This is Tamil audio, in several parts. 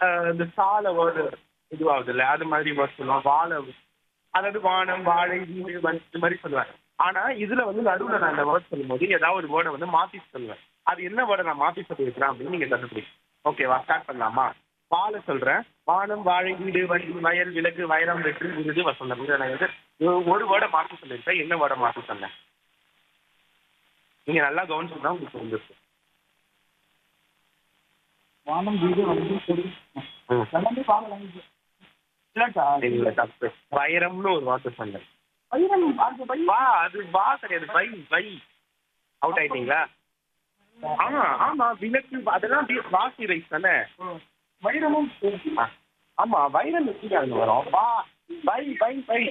அஹ், இந்த சால வேர்டு இதுவாகுது இல்ல அது மாதிரி வேர்ட் சொல்லுவோம் வாழை அதாவது வானம் வாழை வீடு வன் இது மாதிரி சொல்லுவேன் ஆனா இதுல வந்து நடுவுல நான் அந்த வேர்ட் சொல்லும்போது ஏதாவது ஒரு வேர்டை வந்து மாத்தி சொல்லுவேன் அது என்ன வேர்டை நான் மாத்தி சொல்லியிருக்கிறேன் அப்படின்னு நீங்க கண்டுபிடிக்கும் ஓகேவா ஸ்டார்ட் பண்ணலாமா வாழை சொல்றேன் வானம் வாழை வீடு வண்டி வயல் விலகு வைரம் வெற்றி விருது வசந்தம் இதை நான் வந்து ஒரு- ஒரு வேர்டை மாத்தி சொல்லியிருக்கேன் என்ன வேர்டை மாத்தி சொன்னேன் நீங்க நல்லா கவனிச்சுதான் உங்களுக்கு வந்துருக்கு வானம் வீடு வந்து கொடி ம். எல்லாமே பாக்கலாம் இல்லக்கா இல்ல தப்பு வைரம்னு ஒரு வார்த்தை சொன்னேன் வைரம் அது வை வா அது வா கிடையாது வை வை அவுட் ஆயிட்டீங்களா ஆமா ஆமா விளக்கு அதெல்லாம் வி- வாசி ரைஸ் தானே வைரமும் ஆ, ஆமா வைரம் எப்படி அங்க வரும் வா வை வை வை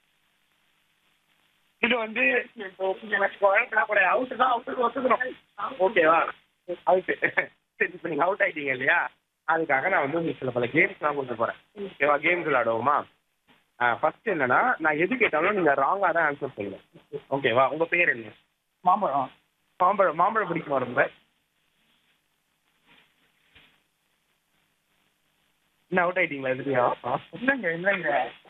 இது வந்து அவுட் தான் அவுட் ஒத்துக்கணும் ஓகேவா அவுட் சரி இப்போ நீங்க அவுட் ஆயிட்டீங்க இல்லையா அதுக்காக நான் வந்து உங்களுக்கு சில பல கேம்ஸ்லாம் கொண்டு போறேன் ஓகேவா கேம்ஸ் விளையாடுவோமா ஃபர்ஸ்ட் என்னன்னா நான் எது கேட்டாலும் நீங்க ராங்கா தான் ஆன்சர் செய்யணும் ஓகேவா உங்க பேர் என்ன மாம்பழம் மாம்பழம் மாம்பழம் பிடிக்குமா ரொம்ப என்ன அவுட் ஆயிட்டீங்களா எதுலையும் இல்லைங்க இல்லைங்க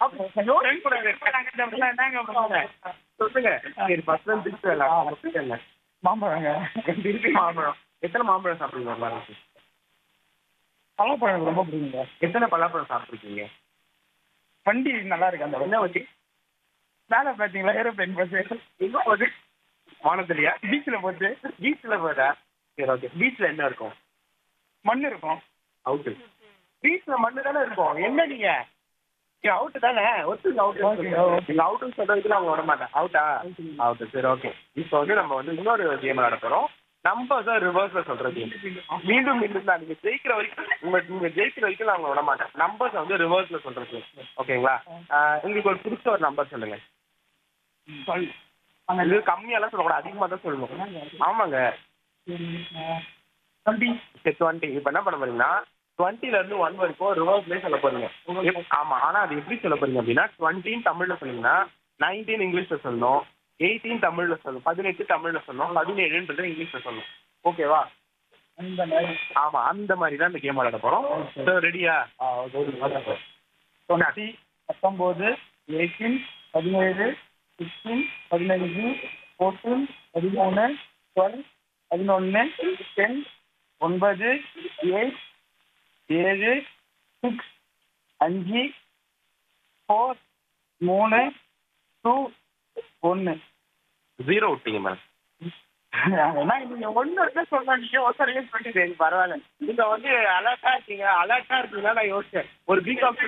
சொல்லுங்க சரி ஃபர்ஸ்ட் டைம் திருப்பி விளையாடுறோம் என்ன மாம்பழங்க திருப்பி மாம்பழம் எத்தனை மாம்பழம் சாப்பிடுவீங்க ஒரு நாளைக்கு பழப்பழம் எனக்கு ரொம்ப பிடிக்குங்க எத்தனை பலாப்பழம் சாப்பிட்ருக்கீங்க வண்டி நல்லா இருக்கு அந்த என்ன வச்சு மேலே பார்த்தீங்களா ஏரோப்ளைன் பஸ் எங்க போகுது வானத்துலையா பீச்சில் போட்டு பீச்சில் போதா சரி ஓகே பீச்சில் என்ன இருக்கும் மண் இருக்கும் அவுட்டு பீச்சில் மண்ணு தானே இருக்கும் என்ன நீங்க அவுட்டு தானே ஒத்துங்க அவுட் Okay, okay. நீங்க அவுட்டுன்னு சொல்றதுக்கு அவங்க விட மாட்டேன் அவுட்டா அவுட்டு சரி ஓகே இப்போ வந்து நம்ம வந்து இன்னொரு கேம் விளையாட போறோம் நம்பர்ஸ் ரிவர்ஸ்ல சொல்ற கேம் மீண்டும் மீண்டும் தான் நீங்க ஜெயிக்கிற வரைக்கும் உங்க நீங்க ஜெயிக்கிற வரைக்கும் நான் உங்களை விட மாட்டேன் நம்பர்ஸ் வந்து ரிவர்ஸ்ல சொல்றது ஓகேங்களா ஆஹ் உங்களுக்கு ஒரு பிடிச்ச ஒரு நம்பர் சொல்லுங்க சொல் இது கம்மியெல்லாம் சொல்லக்கூடாது அதிகமாக தான் சொல்லணும் ஆமாங்க டுவெண்ட்டி சரி டுவெண்ட்டி இப்போ என்ன பண்ண போறீங்கன்னா டுவெண்ட்டில இருந்து ஒன் வரைக்கும் ரிவர்ஸ்லேயே சொல்ல போறீங்க எப்- ஆமா ஆனா அது எப்படி சொல்ல போறீங்க அப்படின்னா டுவெண்ட்டின் தமிழ்ல சொன்னீங்கன்னா நைன்டீன் இங்கிலீஷ்ல சொல்லணும் எயிட்டீன் தமிழ்ல சொல்லணும் பதினெட்டு தமிழ்ல சொல்லணும் பதினேழுன்றது இங்கிலீஷ்ல சொல்லணும் ஓகேவா அந்த மாதிரி ஆமா அந்த மாதிரி தான் இந்த கேம் விளையாட போறோம் ரெடியா டுவெண்ட்டி பத்தொம்போது எயிட்டீன் பதினேழு சிக்ஸ்டீன் பதினஞ்சு ஃபோர்டீன் பதிமூணு டுவெல் பதினொன்று டென் ஒன்பது எயிட் ஏழு சிக்ஸ் அஞ்சு ஃபோர் மூணு டூ ஒன்று ஜீரோ விட்டீங்க மேடம் என்ன நீங்கள் ஒன்று சொன்னாங்க ஒருத்தரையே சொல்லிட்டு சரி பரவாயில்ல நீங்க வந்து அலர்ட்டா இருக்கீங்க அலர்ட்டா இருக்கீங்களா நான் யோசிச்சேன் ஒரு பிகாம்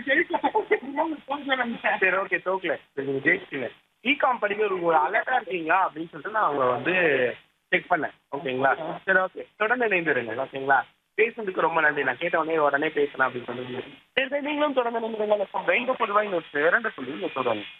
சரி ஓகே தோக்கல சரி நீங்க ஜெயிச்சிட்டீங்க பிகாம் படிக்க ஒரு அலர்ட்டா இருக்கீங்களா அப்படின்னு சொல்லிட்டு நான் அவங்க வந்து செக் பண்ணேன் ஓகேங்களா சரி ஓகே தொடர்ந்து இணைந்துருங்க ஓகேங்களா பேசுனதுக்கு ரொம்ப நன்றி நான் கேட்ட உடனே உடனே பேசலாம் அப்படின்னு சொல்லி சரி சரி நீங்களும் தொடர்ந்து இணைந்துருங்க ரெண்டு பொதுவாக இன்னொரு இரண்டு சொல்லி நீங்க தொடருங்க